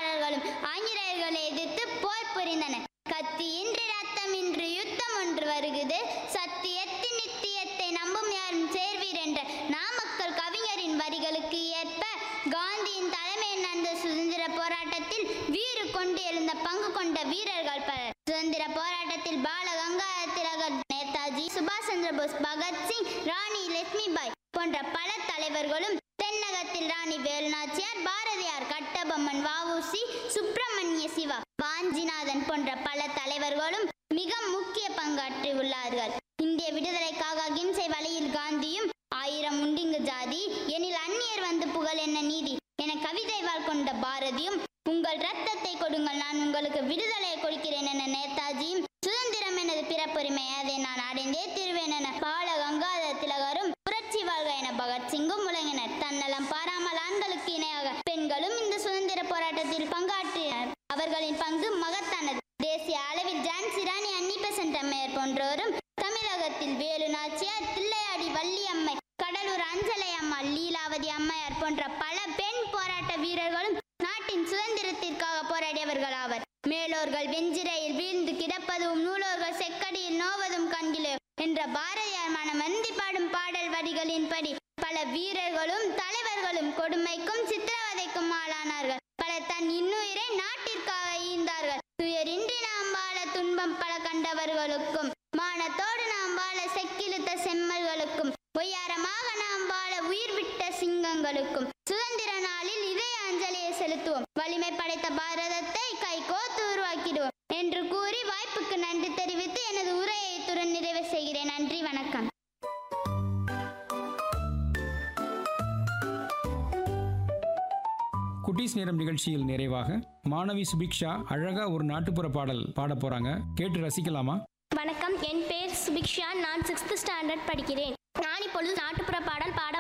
கிளர்ச்சிக்காரர்களும் ஆங்கிலேயர்களை எதிர்த்து போர் புரிந்தனர் கத்தியின்றி ரத்தமின்றி யுத்தம் ஒன்று வருகுது சத்தியத்தின் நித்தியத்தை நம்பும் யாரும் சேர்வீர் என்ற நாமக்கல் கவிஞரின் வரிகளுக்கு ஏற்ப காந்தியின் தலைமையில் நடந்த சுதந்திர போராட்டத்தில் வீறு கொண்டு எழுந்த பங்கு கொண்ட வீரர்கள் பலர் சுதந்திர போராட்டத்தில் பால கங்காதர திலகர் நேதாஜி சுபாஷ் சந்திர போஸ் பகத்சிங் ராணி லட்சுமிபாய் போன்ற பல தலைவர்களும் தென்னகத்தில் ராணி வேலுநாச்சியார் பாரதியார் கட்டபொம்மன் வஉசி சுப்பிரமணிய சிவா வாஞ்சிநாதன் போன்ற பல தலைவர்களும் மிக முக்கிய பங்காற்றி உள்ளார்கள் இந்திய விடுதலைக்காக அகிம்சை வழியில் காந்தியும் ஆயிரம் உண்டிங்கு ஜாதி எனில் அந்நியர் வந்து புகழ் என்ன நீதி என கவிதை வாழ் கொண்ட பாரதியும் உங்கள் ரத்தத்தை கொடுங்கள் நான் உங்களுக்கு விடுதலை கொடுக்கிறேன் என நேதாஜியும் சுதந்திரம் எனது பிறப்புரிமை அதை நான் அடைந்தே தீர்வேன் என பால கங்காதர திலகரும் புரட்சி வாழ்க என பகத்சிங்கும் முழங்கினர் தன்னலம் பாராமல் ஆண்களுக்கு இணையாக பெண்களும் இந்த சுதந்திர போராட்டத்தில் பங்காற்றினர் அவர்களின் பங்கு மகத்தானது தேசிய அளவில் ஜான்சி ராணி அன்னி பெசன்ட் அம்மையார் போன்றோரும் தமிழகத்தில் வேலு நாச்சியார் தில்லையாடி வள்ளி அம்மை கடலூர் அஞ்சலை அம்மா லீலாவதி அம்மையார் போன்ற பல பெண் போராட்ட வீரர்களும் நாட்டின் சுதந்திரத்திற்காக போராடியவர்கள் ஆவர் மேலோர்கள் வெஞ்சிரையில் வீழ்ந்து கிடப்பதும் நூலோர்கள் செக்கடியில் நோவதும் கண்கிலே என்ற பாரதியார் மனம் வருந்தி பாடும் பாடல் வரிகளின்படி பல வீரர்களும் தலைவர்களும் கொடுமைக்கும் சித்திரவதைக்கும் ஆளானார்கள் பலர் தன் இன்னுயிரை நாட்டிற்காக ஈந்தார்கள் துயரின்றி நாம் வாழ துன்பம் பல கண்டவர்களுக்கும் மானத்தோடு நாம் வாழ செக்கிழுத்த செம்மல்களுக்கும் பொய்யாரமாக நாம் வாழ உயிர் விட்ட சிங்கங்களுக்கும் சுதந்திர நாளில் இதய அஞ்சலியை செலுத்துவோம் வலிமை படைத்த பாரதத்தை கைகோத்து உருவாக்கிடுவோம் என்று கூறி வாய்ப்புக்கு நன்றி தெரிவித்து எனது உரையை இத்துடன் நிறைவு செய்கிறேன் நன்றி வணக்கம் குட்டீஸ் நேரம் நிகழ்ச்சியில் நிறைவாக மாணவி சுபிக்ஷா அழகா ஒரு நாட்டுப்புற பாடல் பாட போறாங்க கேட்டு ரசிக்கலாமா வணக்கம் என் பேர் சுபிக்ஷா நான் சிக்ஸ்த் ஸ்டாண்டர்ட் படிக்கிறேன் நான் இப்பொழுது நாட்டுப்புற பாடல் பாட